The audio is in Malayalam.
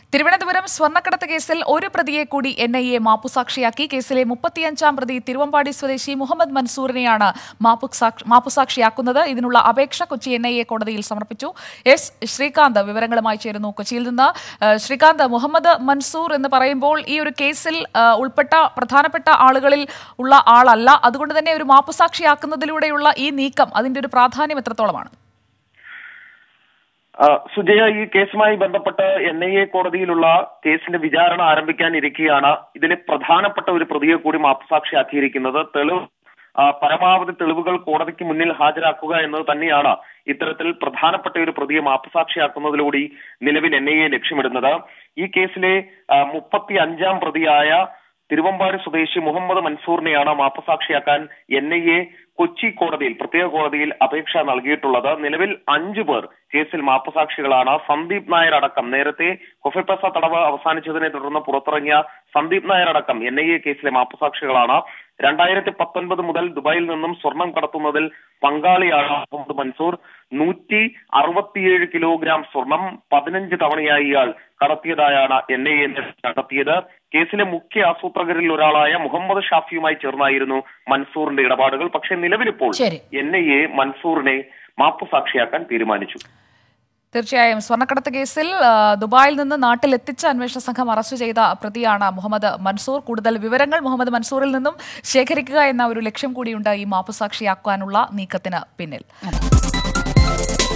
തിരുവനന്തപുരം സ്വർണ്ണക്കടത്ത് കേസിൽ ഒരു പ്രതിയെ കൂടി എൻ ഐ എ മാപ്പുസാക്ഷിയാക്കി കേസിലെ മുപ്പത്തിയഞ്ചാം പ്രതി തിരുവമ്പാടി സ്വദേശി മുഹമ്മദ് മൻസൂറിനെയാണ് മാപ്പുസാക്ഷി- മാപ്പുസാക്ഷിയാക്കുന്നത് ഇതിനുള്ള അപേക്ഷ കൊച്ചി എൻ ഐ എ കോടതിയിൽ സമർപ്പിച്ചു എസ് ശ്രീകാന്ത് വിവരങ്ങളുമായി ചേരുന്നു കൊച്ചിയിൽ നിന്ന് ഏഹ്, ശ്രീകാന്ത് മുഹമ്മദ് മൻസൂർ എന്ന് പറയുമ്പോൾ ഈ ഒരു കേസിൽ ഏഹ്, ഉൾപ്പെട്ട പ്രധാനപ്പെട്ട ആളുകളിൽ ഉള്ള ആളല്ല അതുകൊണ്ട് തന്നെ ഒരു മാപ്പുസാക്ഷിയാക്കുന്നതിലൂടെയുള്ള ഈ നീക്കം അതിന്റെ ഒരു പ്രാധാന്യം എത്രത്തോളമാണ് ആ, സുജയ ഈ കേസുമായി ബന്ധപ്പെട്ട് എൻ ഐ എ കോടതിയിലുള്ള കേസിന്റെ വിചാരണ ആരംഭിക്കാനിരിക്കെയാണ് ഇതിലെ പ്രധാനപ്പെട്ട ഒരു പ്രതിയെ കൂടി മാപ്പുസാക്ഷിയാക്കിയിരിക്കുന്നത് തെളിവ് ആ, പരമാവധി തെളിവുകൾ കോടതിക്ക് മുന്നിൽ ഹാജരാക്കുക എന്നത് തന്നെയാണ് ഇത്തരത്തിൽ പ്രധാനപ്പെട്ട ഒരു പ്രതിയെ മാപ്പുസാക്ഷിയാക്കുന്നതിലൂടെ നിലവിൽ എൻ ഐ എ ലക്ഷ്യമിടുന്നത് ഈ കേസിലെ മുപ്പത്തി അഞ്ചാം പ്രതിയായ തിരുവമ്പാടി സ്വദേശി മുഹമ്മദ് മൻസൂറിനെയാണ് മാപ്പസാക്ഷിയാക്കാൻ എൻ ഐ എ കൊച്ചി കോടതിയിൽ പ്രത്യേക കോടതിയിൽ അപേക്ഷ നൽകിയിട്ടുള്ളത് നിലവിൽ അഞ്ചു പേർ കേസിൽ മാപ്പസാക്ഷികളാണ് സന്ദീപ് നായർ അടക്കം നേരത്തെ കൊഫിപ്പസ തടവ് അവസാനിച്ചതിനെ തുടർന്ന് പുറത്തിറങ്ങിയ സന്ദീപ് നായർ അടക്കം എൻ ഐ എ കേസിലെ മാപ്പസാക്ഷികളാണ് രണ്ടായിരത്തി പത്തൊൻപത് മുതൽ ദുബായിൽ നിന്നും സ്വർണം കടത്തുന്നതിൽ പങ്കാളിയാണ് മുഹമ്മദ് മൻസൂർ നൂറ്റി അറുപത്തിയേഴ് കിലോഗ്രാം സ്വർണം പതിനഞ്ച് തവണയായി ഇയാൾ കടത്തിയതായാണ് എൻ ഐ എ കണ്ടെത്തിയത് കേസിലെ മുഖ്യ ആസൂത്രകരിൽ ഒരാളായ മുഹമ്മദ് ഷാഫിയുമായി ചേർന്നായിരുന്നു മൻസൂറിന്റെ ഇടപാടുകൾ പക്ഷേ നിലവിലിപ്പോൾ ശരി. എൻ ഐ എ മൻസൂറിനെ മാപ്പുസാക്ഷിയാക്കാൻ തീരുമാനിച്ചു തീർച്ചയായും സ്വർണ്ണക്കടത്ത് കേസിൽ ആ, ദുബായിൽ നിന്ന് നാട്ടിലെത്തിച്ച അന്വേഷണ സംഘം അറസ്റ്റ് ചെയ്ത പ്രതിയാണ് മുഹമ്മദ് മൻസൂർ കൂടുതൽ വിവരങ്ങൾ മുഹമ്മദ് മൻസൂറിൽ നിന്നും ശേഖരിക്കുക എന്ന ഒരു ലക്ഷ്യം കൂടിയുണ്ട് ഈ മാപ്പുസാക്ഷിയാക്കാനുള്ള നീക്കത്തിന് പിന്നിൽ